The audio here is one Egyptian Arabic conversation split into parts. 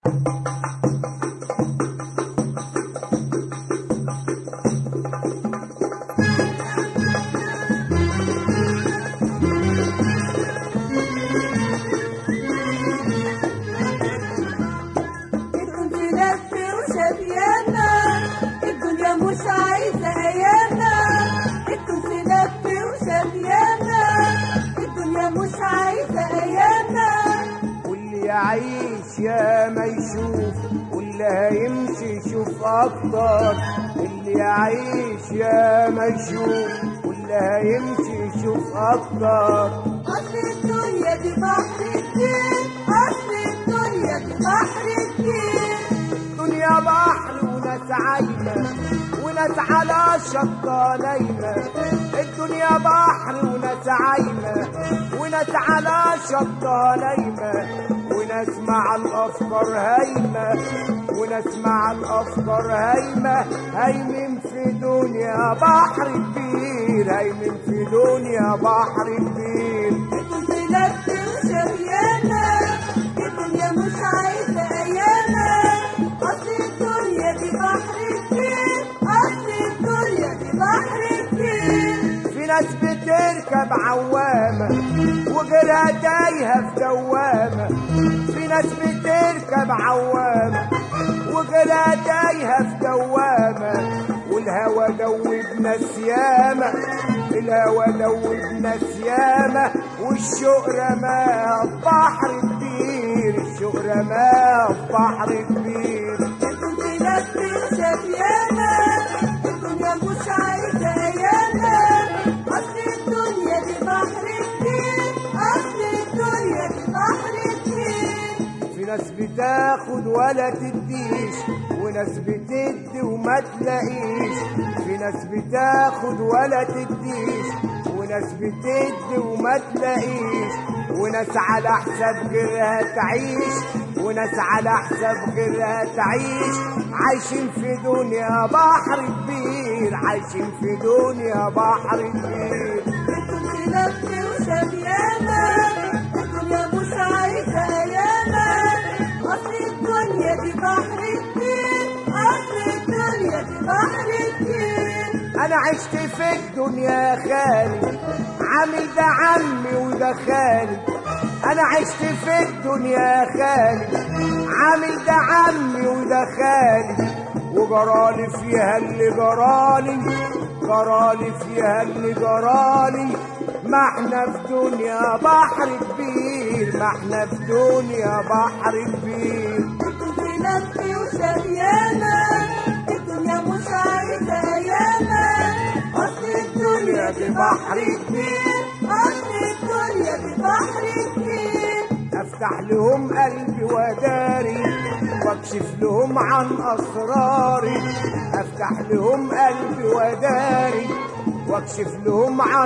كنت لف وشبيانة الدنيا مش عايزة أيامنا كنت لف وشبيانة الدنيا مش عايزة أيامنا واللي يعيش يا ما يشوف واللي هيمشي يشوف اكتر اللي يعيش يا ما يشوف واللي هيمشي يشوف اكتر أصل الدنيا دي بحر كتير أصل الدنيا دي بحر كتير دنيا بحر وناس عايمة وناس على شطة نايمة الدنيا بحر وناس عايمة وناس على شطة نايمة وناس مع الأفكار هايمة وناس مع الأفكار هايمة هايمين في دنيا بحر كبير هايمين في دنيا بحر كبير كنت لف وشبيانة الدنيا مش عايزة أيامنا أصل الدنيا دي بحر كتير أصل الدنيا دي بحر كتير في ناس بتركب عوامة وغيرها تايهة في دوامة في ناس بتركب عوامة وغيرها تايهة في دوامة والهوى دوب ناس ياما الهوى دوب ناس ياما والشوق رماه في بحر كبير الشوق رماه في بحر كبير كنت لف وشبيانة الدنيا مش عايزة أيامنا أصل الدنيا دي بحر كتير أصل الدنيا دي بحر كتير في ناس بتاخد ولا تديش وناس بتدي وما تلاقيش في ناس بتاخد ولا تديش وناس بتدي وما تلاقيش وناس على حساب غيرها تعيش وناس على حساب غيرها تعيش عايشين في دنيا بحر كبير عايشين في دنيا بحر كبير كنت لف وشبيانة الدنيا مش عايزة أيامنا أصل الدنيا دي بحر كتير أصل الدنيا دي بحر كتير انا عشت في الدنيا خالي عامل ده عمي وده خالي انا عشت في الدنيا خالي عامل ده عمي وده خالي وجرالي فيها اللي جرالي جرالي فيها اللي جرالي ما احنا في دنيا بحر كبير ما احنا في دنيا بحر كبير كنت لف وشبيانة الدنيا مش عايزة أيامنا أصل الدنيا دي بحر كبير أصل الدنيا دي بحر كبير افتح لهم قلبي وداري واكشف لهم عن اسراري افتح لهم قلبي وداري واكشف لهم عن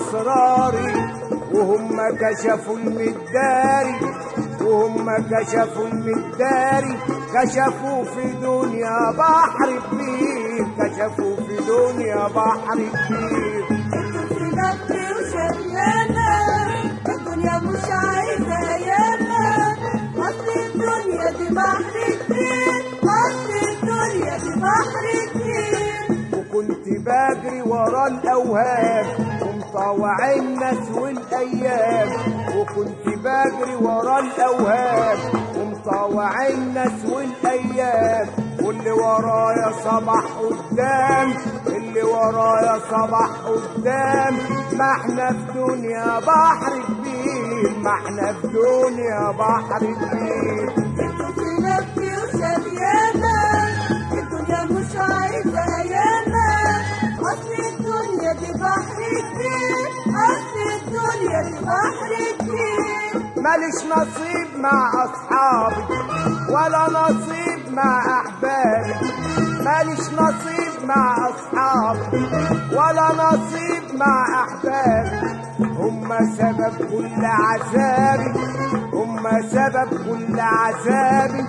اسراري وهم كشفوا المداري وهم كشفوا المداري كشفوا في دنيا بحر كبير كشفوا في دنيا بحر كبير كنت لف وشبيانة الدنيا مش عايزة أيامنا أصل الدنيا دي بحر كتير أصل الدنيا دي بحر كتير وكنت بجري ورا الاوهام ومطوع الناس والايام وكنت بجري ورا الاوهام ومطوع الناس والايام واللي ورايا صبح قدام اللي ورايا صبح قدام ما احنا في دنيا بحر كبير ما احنا في دنيا بحر كبير كنت لف وشبيانة الدنيا مش عايزة أيامنا أصل الدنيا دي بحر كتير أصل الدنيا دي بحر كتير ماليش نصيب مع اصحابي ولا نصيب مع احبابي ماليش نصيب مع اصحابي ولا نصيب مع احبابي هم سبب كل عذابي هم سبب كل عذابي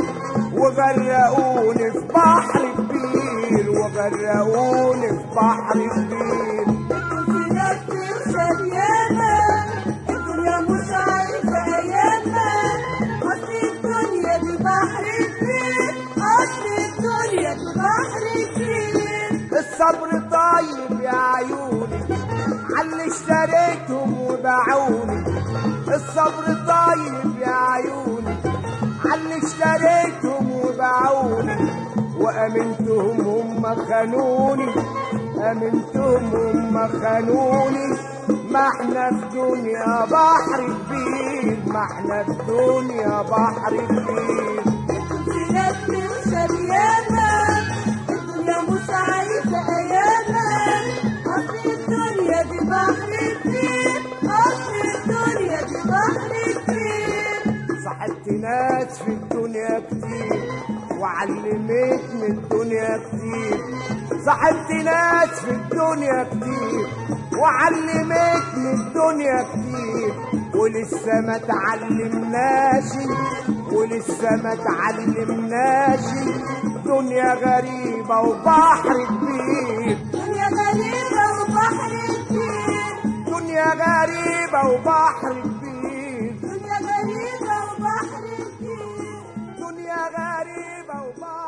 وغرقوني في بحر كبير وغرقوني في بحر كبير كنت لف وشبيانة الدنيا مش عايزة أيامنا أصل الدنيا دي بحر كتير كبير أصل الدنيا دي بحر كبير الصبر طيب يا عيوني على اشتريتهم وباعوني الصبر طيب يا عيوني على اشتريتهم وباعوني وامنتهم هم خانوني امنتهم هم خانوني ما احنا في دنيا بحر كبير ما احنا في دنيا بحر كبير في ناس تنسى بياما الدنيا مش عايزة أياما أصل الدنيا دي بحر كبير أصل الدنيا دي بحر كبير صاحبت ناس في الدنيا كتير وعلمتني الدنيا كتير صاحبت ناس في الدنيا كتير وعلمتني الدنيا كتير ولسه ما تعلمناش ولسه ما تعلمناش دنيا غريبة وبحر كبير دنيا غريبة وبحر كبير دنيا غريبة وبحر كبير دنيا غريبة وبحر كبير دنيا غريبة وبحر